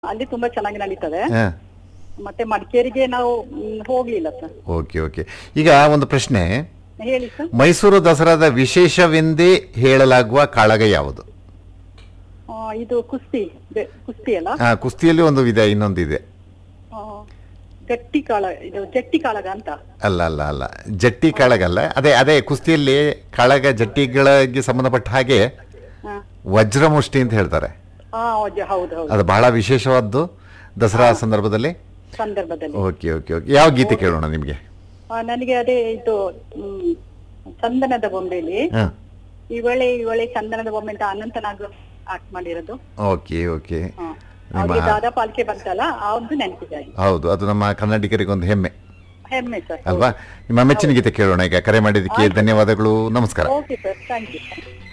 ಅಲ್ಲಿ ತುಂಬಾ ಚೆನ್ನಾಗಿ ನಡೀತದೆ ಹಾ ಮತ್ತೆ ಮಡಿಕೇರಿಗೆ ನಾವು ಮ್, ಹೋಗ್ಲಿಲ್ಲ ಸರ್ ಓಕೆ ಓಕೆ ಈಗ ಒಂದು ಪ್ರಶ್ನೆ ಹೇಳಿ ಸರ್ ಮೈಸೂರು ದಸರಾದ ವಿಶೇಷವೆಂದೇ ಹೇಳಲಾಗುವ ಕಾಳಗ ಯಾವುದು ಆ, ಇದು ಕುಸ್ತಿ ಬೆ- ಕುಸ್ತಿ ಅಲ್ಲ ಆ, ಕುಸ್ತಿಯಲ್ಲಿ ಒಂದು ಇದೆ ಇನ್ನೊಂದಿದೆ ಆ, ಗಟ್ಟಿ ಕಾಳ ಇದು ಜಟ್ಟಿ ಕಾಳಗ ಅಂತ ಅಲ್ಲ ಅಲ್ಲ ಅಲ್ಲ ಜಟ್ಟಿ ಕಾಳಗ ಅಲ್ಲ ಅದೇ ಅದೇ ಕುಸ್ತಿಯಲ್ಲಿ ಕಾಳಗ ಜಟ್ಟಿಗಳಿಗೆ ಸಂಬಂಧಪಟ್ಟ ಹಾಗೆ ಹಾ. ವಜ್ರಮುಷ್ಟಿ ಅಂತ ಹೇಳ್ತಾರೆ ಆ, ಹೌದು ಹೌದು ಹೌದು ಅದು ಬಹಳ ವಿಶೇಷವಾದ್ದು ದಸರಾ ಸಂದರ್ಭದಲ್ಲಿ ಸಂದರ್ಭದಲ್ಲಿ ಓಕೆ ಓಕೆ ಓಕೆ ಯಾವ ಗೀತೆ ಕೇಳೋಣ ನಿಮಗೆ ಆ, ನನಗೆ ಅದೇ ಇದು ಮ್, ಚಂದನದ ಬೊಂಬೆಲಿ ಹಾ ಇವಳೆ ಇವಳೆ ಚಂದನದ ಬೊಂಬೆ ಅಂತ ಅನಂತನಾಗ್ ಆಕ್ಟ್ ಮಾಡಿರೋದು ಓಕೆ ಓಕೆ ಹಾ. ನಿಮ್ಮ- ಅವ್ರಿಗೆ ದಾದಾ ಪಾಲ್ಕೆ ಬಂತಲ್ಲ ಆ ಒಂದು ನೆನಪಿದೆ ಹೌದು ಅದು ನಮ್ಮ ಕನ್ನಡಿಗರಿಗೆ ಒಂದು ಹೆಮ್ಮೆ ಹೆಮ್ಮೆ ಸರ್ ಅಲ್ವಾ ನಿಮ್ಮ ಮೆಚ್ಚಿನ ಗೀತೆ ಕೇಳೋಣ ಈಗ ಕರೆ ಮಾಡಿದ್ದಕ್ಕೆ ಧನ್ಯವಾದಗಳು ನಮಸ್ಕಾರ ಓಕೆ ಸರ್ ಥ್ಯಾಂಕ್ ಯು